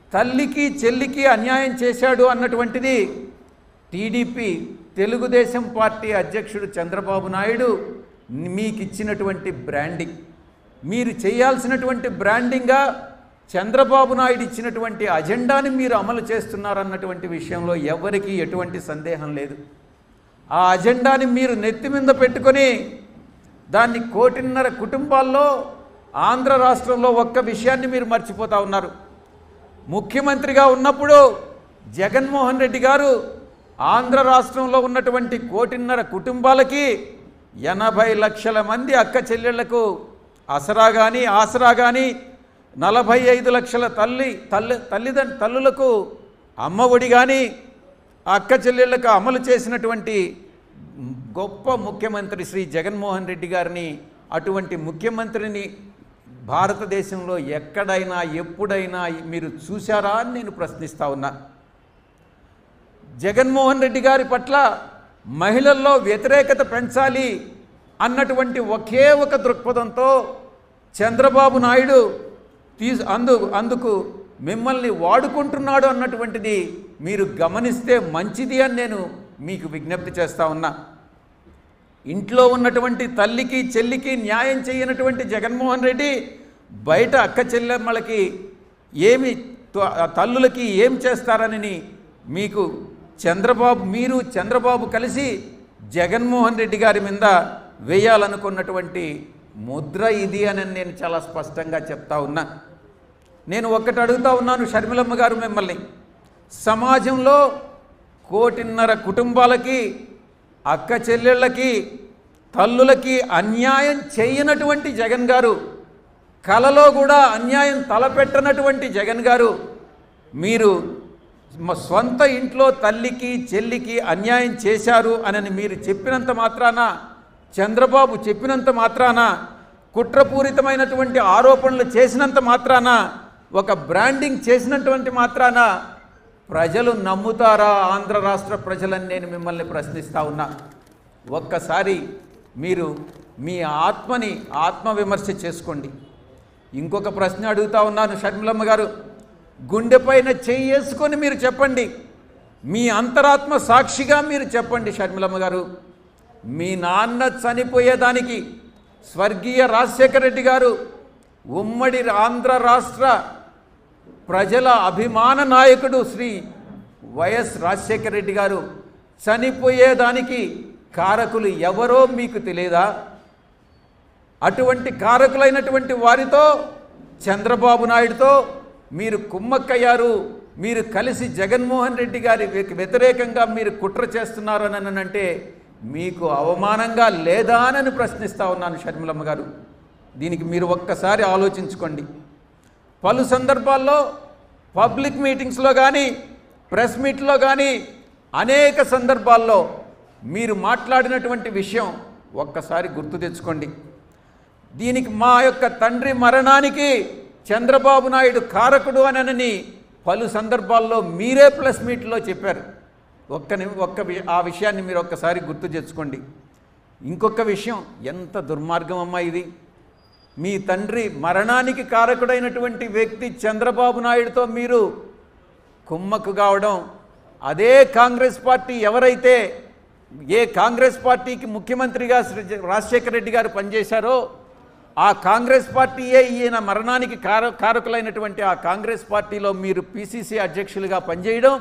తల్లికి చెల్లికి అన్యాయం చేశాడు అన్నటువంటిది టీడీపీ తెలుగుదేశం పార్టీ అధ్యక్షుడు చంద్రబాబు నాయుడు మీకు ఇచ్చినటువంటి బ్రాండింగ్ మీరు చేయాల్సినటువంటి బ్రాండింగ్గా చంద్రబాబు నాయుడు ఇచ్చినటువంటి అజెండాని మీరు అమలు చేస్తున్నారన్నటువంటి విషయంలో ఎవరికీ ఎటువంటి సందేహం లేదు ఆ అజెండాని మీరు నెత్తి మీద పెట్టుకొని దాన్ని కోటిన్నర కుటుంబాల్లో ఆంధ్ర రాష్ట్రంలో ఒక్క విషయాన్ని మీరు మర్చిపోతా ఉన్నారు ముఖ్యమంత్రిగా ఉన్నప్పుడు జగన్మోహన్ రెడ్డి గారు ఆంధ్ర రాష్ట్రంలో ఉన్నటువంటి కోటిన్నర కుటుంబాలకి ఎనభై లక్షల మంది అక్క చెల్లెళ్లకు అసరా కానీ ఆసరా కానీ నలభై ఐదు లక్షల తల్లి తల్లి తల్లిదండ్రు తల్లులకు అమ్మఒడి కానీ అక్క చెల్లెళ్లకు అమలు చేసినటువంటి గొప్ప ముఖ్యమంత్రి శ్రీ జగన్మోహన్ రెడ్డి గారిని అటువంటి ముఖ్యమంత్రిని భారతదేశంలో ఎక్కడైనా ఎప్పుడైనా మీరు చూశారా అని నేను ప్రశ్నిస్తా ఉన్నా జగన్మోహన్ రెడ్డి గారి పట్ల మహిళల్లో వ్యతిరేకత పెంచాలి అన్నటువంటి ఒకే ఒక దృక్పథంతో చంద్రబాబు నాయుడు తీ అందు అందుకు మిమ్మల్ని వాడుకుంటున్నాడు అన్నటువంటిది మీరు గమనిస్తే మంచిది అని నేను మీకు విజ్ఞప్తి చేస్తా ఉన్నా ఇంట్లో ఉన్నటువంటి తల్లికి చెల్లికి న్యాయం చేయనటువంటి జగన్మోహన్ రెడ్డి బయట అక్క చెల్లెమ్మలకి ఏమి త- తల్లులకి ఏం చేస్తారని మీకు చంద్రబాబు మీరు చంద్రబాబు కలిసి జగన్మోహన్ రెడ్డి గారి మీద వేయాలనుకున్నటువంటి ముద్ర ఇది అని నేను చాలా స్పష్టంగా చెప్తా ఉన్నా నేను ఒక్కటి అడుగుతా ఉన్నాను షర్మిలమ్మ గారు మిమ్మల్ని సమాజంలో కోటిన్నర కుటుంబాలకి అక్క చెల్లెళ్ళకి తల్లులకి అన్యాయం చేయనటువంటి జగన్ గారు కలలో కూడా అన్యాయం తలపెట్టనటువంటి జగన్ గారు మీరు మ స్వంత ఇంట్లో తల్లికి చెల్లికి అన్యాయం చేశారు అని మీరు చెప్పినంత మాత్రాన చంద్రబాబు చెప్పినంత మాత్రాన కుట్రపూరితమైనటువంటి ఆరోపణలు చేసినంత మాత్రాన ఒక బ్రాండింగ్ చేసినటువంటి మాత్రాన ప్రజలు నమ్ముతారా ఆంధ్ర రాష్ట్ర ప్రజలని నేను మిమ్మల్ని ప్రశ్నిస్తా ఉన్నా ఒక్కసారి మీరు మీ ఆత్మని ఆత్మవిమర్శ చేసుకోండి ఇంకొక ప్రశ్న అడుగుతా ఉన్నాను షర్మిలమ్మ గారు గుండెపైన చేసుకొని మీరు చెప్పండి మీ అంతరాత్మ సాక్షిగా మీరు చెప్పండి షర్మిలమ్మ గారు మీ నాన్న చనిపోయేదానికి స్వర్గీయ రాజశేఖర రెడ్డి గారు ఉమ్మడి ఆంధ్ర రాష్ట్ర ప్రజల అభిమాన నాయకుడు శ్రీ వైఎస్ రాజశేఖర రెడ్డి గారు చనిపోయేదానికి కారకులు ఎవరో మీకు తెలియదా అటువంటి కారకులైనటువంటి వారితో చంద్రబాబు నాయుడుతో మీరు కుమ్మక్కయ్యారు మీరు కలిసి జగన్మోహన్ రెడ్డి గారి వ్య- వ్యతిరేకంగా మీరు కుట్ర చేస్తున్నారు అని అంటే మీకు అవమానంగా లేదా అని ప్రశ్నిస్తా ఉన్నాను షర్మిలమ్మ గారు దీనికి మీరు ఒక్కసారి ఆలోచించుకోండి పలు సందర్భాల్లో పబ్లిక్ మీటింగ్స్లో కానీ ప్రెస్ మీట్లో కానీ అనేక సందర్భాల్లో మీరు మాట్లాడినటువంటి విషయం ఒక్కసారి గుర్తు తెచ్చుకోండి దీనికి మా యొక్క తండ్రి మరణానికి చంద్రబాబు నాయుడు కారకుడు అనని పలు సందర్భాల్లో మీరే ప్లస్ మీట్లో చెప్పారు ఒక్క ని- ఒక్క వి- ఆ విషయాన్ని మీరు ఒక్కసారి గుర్తు తెచ్చుకోండి ఇంకొక విషయం ఎంత దుర్మార్గం అమ్మా ఇది మీ తండ్రి మరణానికి కారకుడైనటువంటి వ్యక్తి చంద్రబాబు నాయుడుతో మీరు కుమ్మక్కు కావడం అదే కాంగ్రెస్ పార్టీ ఎవరైతే ఏ కాంగ్రెస్ పార్టీకి ముఖ్యమంత్రిగా శ్రీ జ- రాజశేఖర రెడ్డి గారు పనిచేశారో ఆ కాంగ్రెస్ పార్టీయే ఈయన మరణానికి కార కారకులైనటువంటి ఆ కాంగ్రెస్ పార్టీలో మీరు పిసిసి అధ్యక్షులుగా పనిచేయడం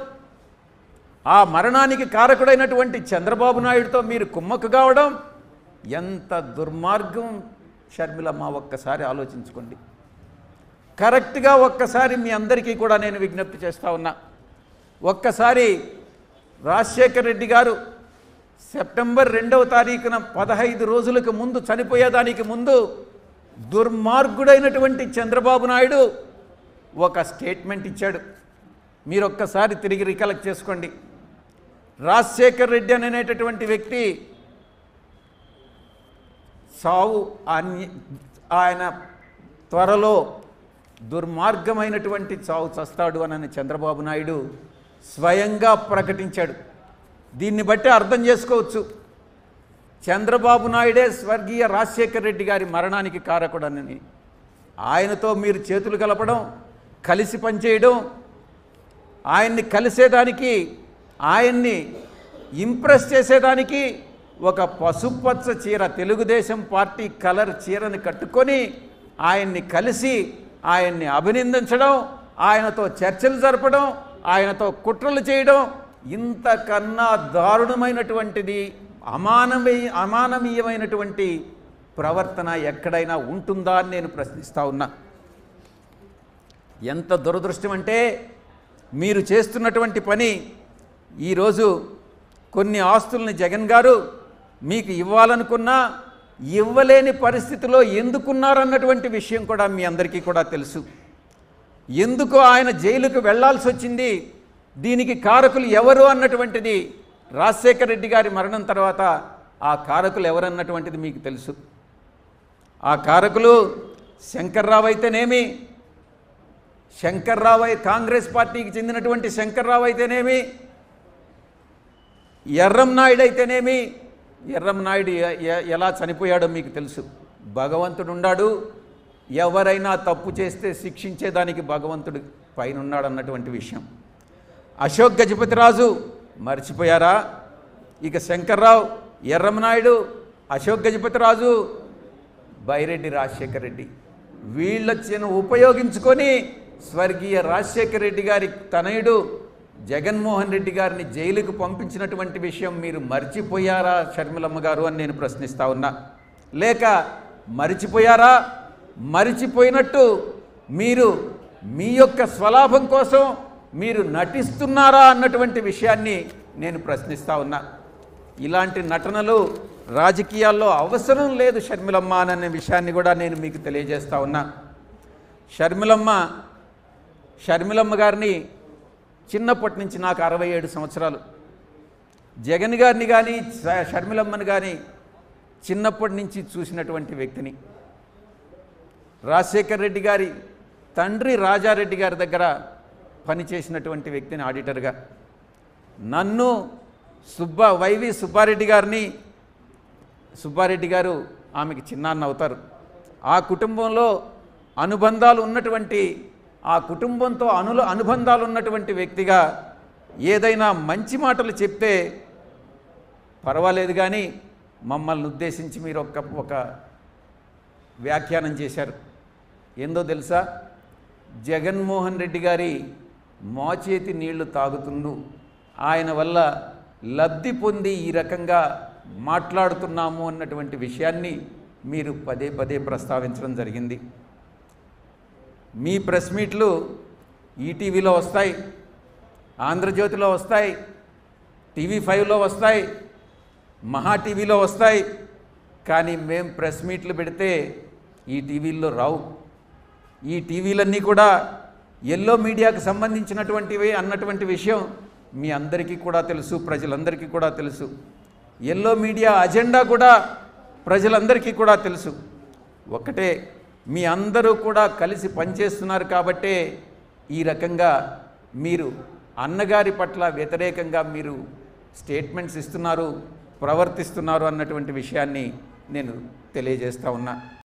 ఆ మరణానికి కారకుడైనటువంటి చంద్రబాబు నాయుడుతో మీరు కుమ్మక్కు కావడం ఎంత దుర్మార్గం షర్మిలమ్మ ఒక్కసారి ఆలోచించుకోండి కరెక్ట్గా ఒక్కసారి మీ అందరికీ కూడా నేను విజ్ఞప్తి చేస్తా ఉన్నా ఒక్కసారి రాజశేఖర్ రెడ్డి గారు సెప్టెంబర్ రెండవ తారీఖున పదహైదు రోజులకు ముందు చనిపోయేదానికి ముందు దుర్మార్గుడైనటువంటి చంద్రబాబు నాయుడు ఒక స్టేట్మెంట్ ఇచ్చాడు మీరు ఒక్కసారి తిరిగి రికలెక్ట్ చేసుకోండి రాజశేఖర్ రెడ్డి అనేటటువంటి వ్యక్తి సావు అన్య ఆయన త్వరలో దుర్మార్గమైనటువంటి చావు చస్తాడు అని చంద్రబాబు నాయుడు స్వయంగా ప్రకటించాడు దీన్ని బట్టి అర్థం చేసుకోవచ్చు చంద్రబాబు నాయుడే స్వర్గీయ రాజశేఖర రెడ్డి గారి మరణానికి కారకుడనని ఆయనతో మీరు చేతులు కలపడం కలిసి పనిచేయడం ఆయన్ని కలిసేదానికి ఆయన్ని ఇంప్రెస్ చేసేదానికి ఒక పసుపచ్చ చీర తెలుగుదేశం పార్టీ కలర్ చీరని కట్టుకొని ఆయన్ని కలిసి ఆయన్ని అభినందించడం ఆయనతో చర్చలు జరపడం ఆయనతో కుట్రలు చేయడం ఇంతకన్నా దారుణమైనటువంటిది అమానవీయ అమానవీయమైనటువంటి ప్రవర్తన ఎక్కడైనా ఉంటుందా అని నేను ప్రశ్నిస్తా ఉన్నా ఎంత దురదృష్టం అంటే మీరు చేస్తున్నటువంటి పని ఈరోజు కొన్ని ఆస్తుల్ని జగన్ గారు మీకు ఇవ్వాలనుకున్నా ఇవ్వలేని పరిస్థితిలో ఎందుకున్నారన్నటువంటి విషయం కూడా మీ అందరికీ కూడా తెలుసు ఎందుకు ఆయన జైలుకు వెళ్లాల్సి వచ్చింది దీనికి కారకులు ఎవరు అన్నటువంటిది రాజశేఖర రెడ్డి గారి మరణం తర్వాత ఆ కారకులు ఎవరన్నటువంటిది మీకు తెలుసు ఆ కారకులు శంకర్రావు అయితేనేమి శంకర్రావు అయి- కాంగ్రెస్ పార్టీకి చెందినటువంటి శంకర్రావు అయితేనేమి ఎర్రం నాయుడు అయితేనేమి ఎర్రం నాయుడు ఎ- ఎ- ఎలా చనిపోయాడో మీకు తెలుసు భగవంతుడు ఉన్నాడు ఎవరైనా తప్పు చేస్తే శిక్షించేదానికి భగవంతుడు పైన ఉన్నాడు అన్నటువంటి విషయం అశోక్ గజపతిరాజు మర్చిపోయారా ఇక శంకర్రావు ఎర్రమనాయుడు అశోక్ గజపతిరాజు బైరెడ్డి రాజశేఖర రెడ్డి వీళ్ళొచ్చిన ఉపయోగించుకొని స్వర్గీయ రాజశేఖర రెడ్డి గారి తనయుడు జగన్మోహన్ రెడ్డి గారిని జైలుకు పంపించినటువంటి విషయం మీరు మర్చిపోయారా షర్మిలమ్మ గారు అని నేను ప్రశ్నిస్తా ఉన్నా లేక మరిచిపోయారా మరిచిపోయినట్టు మీరు మీ యొక్క స్వలాభం కోసం మీరు నటిస్తున్నారా అన్నటువంటి విషయాన్ని నేను ప్రశ్నిస్తా ఉన్నా ఇలాంటి నటనలు రాజకీయాల్లో అవసరం లేదు షర్మిలమ్మ అనే విషయాన్ని కూడా నేను మీకు తెలియజేస్తా ఉన్నా షర్మిలమ్మ షర్మిలమ్మ గారిని చిన్నప్పటి నుంచి నాకు అరవై ఏడు సంవత్సరాలు జగన్ గారిని కానీ ష- షర్మిలమ్మని కానీ చిన్నప్పటి నుంచి చూసినటువంటి వ్యక్తిని రాజశేఖర్ రెడ్డి గారి తండ్రి రాజారెడ్డి గారి దగ్గర పనిచేసినటువంటి వ్యక్తిని ఆడిటర్గా నన్ను సుబ్బ వైవి సుబ్బారెడ్డి గారిని సుబ్బారెడ్డి గారు ఆమెకి చిన్నాన్న అవుతారు ఆ కుటుంబంలో అనుబంధాలు ఉన్నటువంటి ఆ కుటుంబంతో అనుల అనుబంధాలు ఉన్నటువంటి వ్యక్తిగా ఏదైనా మంచి మాటలు చెప్తే పర్వాలేదు కానీ మమ్మల్ని ఉద్దేశించి మీరు ఒక ఒక వ్యాఖ్యానం చేశారు ఏందో తెలుసా జగన్మోహన్ రెడ్డి గారి మోచేతి నీళ్లు తాగుతుండు ఆయన వల్ల లబ్ధి పొంది ఈ రకంగా మాట్లాడుతున్నాము అన్నటువంటి విషయాన్ని మీరు పదే పదే ప్రస్తావించడం జరిగింది మీ ప్రెస్ మీట్లు ఈటీవీలో వస్తాయి ఆంధ్రజ్యోతిలో వస్తాయి టీవీ ఫైవ్లో వస్తాయి మహా టీవీలో వస్తాయి కానీ మేం ప్రెస్ మీట్లు పెడితే ఈ టీవీల్లో రావు ఈ టీవీలన్నీ కూడా ఎల్లో మీడియాకు సంబంధించినటువంటివి అన్నటువంటి విషయం మీ అందరికీ కూడా తెలుసు ప్రజలందరికీ కూడా తెలుసు ఎల్లో మీడియా అజెండా కూడా ప్రజలందరికీ కూడా తెలుసు ఒకటే మీ అందరూ కూడా కలిసి పనిచేస్తున్నారు కాబట్టే ఈ రకంగా మీరు అన్నగారి పట్ల వ్యతిరేకంగా మీరు స్టేట్మెంట్స్ ఇస్తున్నారు ప్రవర్తిస్తున్నారు అన్నటువంటి విషయాన్ని నేను తెలియజేస్తా ఉన్నా